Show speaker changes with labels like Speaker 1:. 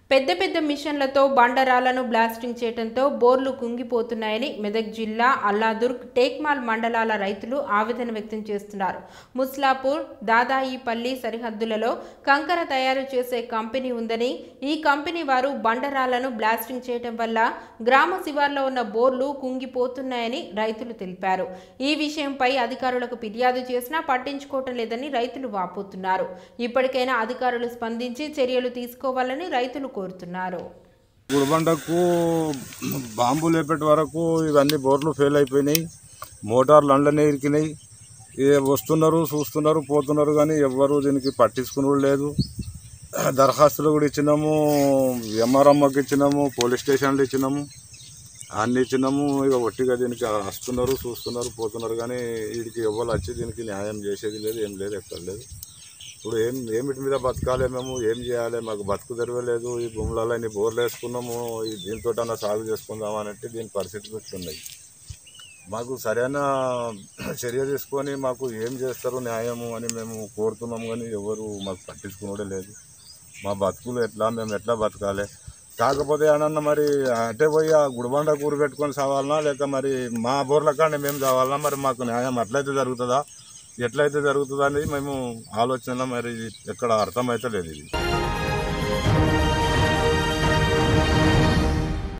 Speaker 1: పెద్ద పెద్ద మిషన్లతో బండరాలను బ్లాస్టింగ్ చేయడంతో బోర్లు కుంగిపోతున్నాయని మెదక్ జిల్లా అల్లాదుర్గ్ టేక్మాల్ మండలాల రైతులు ఆవేదన వ్యక్తం చేస్తున్నారు ముస్లాపూర్ దాదాయిపల్లి సరిహద్దులలో కంకర తయారు చేసే కంపెనీ ఉందని ఈ కంపెనీ వారు బండరాలను బ్లాస్టింగ్ చేయడం వల్ల గ్రామ శివార్లో ఉన్న బోర్లు కుంగిపోతున్నాయని రైతులు తెలిపారు ఈ విషయంపై అధికారులకు ఫిర్యాదు చేసినా పట్టించుకోవటం లేదని రైతులు వాపోతున్నారు ఇప్పటికైనా అధికారులు స్పందించి చర్యలు తీసుకోవాలని రైతులు కోరుతున్నారు
Speaker 2: గుడిబండకు బాంబు లేపేటి వరకు ఇవన్నీ బోర్లు ఫెయిల్ అయిపోయినాయి మోటార్లు అండ్లనే ఇరికినాయి ఏ వస్తున్నారు చూస్తున్నారు పోతున్నారు కానీ ఎవ్వరు దీనికి పట్టించుకుని లేదు దరఖాస్తులు కూడా ఇచ్చినాము ఎంఆర్ఎంకి ఇచ్చినాము పోలీస్ స్టేషన్లు ఇచ్చినాము అన్ని ఇచ్చినాము ఇక ఒట్టిగా దీనికి వస్తున్నారు చూస్తున్నారు పోతున్నారు కానీ వీడికి ఎవ్వరు వచ్చి దీనికి న్యాయం చేసేది లేదు ఏం లేదు ఎక్కడ లేదు ఇప్పుడు ఏం ఏమిటి మీద బతకాలి మేము ఏం చేయాలి మాకు బతుకు తెరవలేదు ఈ భూములలో ఇన్ని బోర్లు వేసుకున్నాము ఈ దీంతో సాగు చేసుకుందాం అనంటే దీని పరిస్థితులు ఇట్లున్నాయి మాకు సరైన చర్య తీసుకొని మాకు ఏం చేస్తారు న్యాయము అని మేము కోరుతున్నాము కానీ ఎవరు మాకు పట్టించుకునే లేదు మా బతుకులు ఎట్లా మేము ఎట్లా బతకాలి కాకపోతే ఏమన్నా మరి అంటే పోయి ఆ గుడిబండ కూర పెట్టుకొని సావాలనా లేక మరి మా బోర్ల కాడే మేము చావాలనా మరి మాకు న్యాయం అట్లయితే జరుగుతుందా ఎట్లయితే జరుగుతుందా అనేది మేము ఆలోచన మరి ఎక్కడ అర్థమైతే లేదు ఇది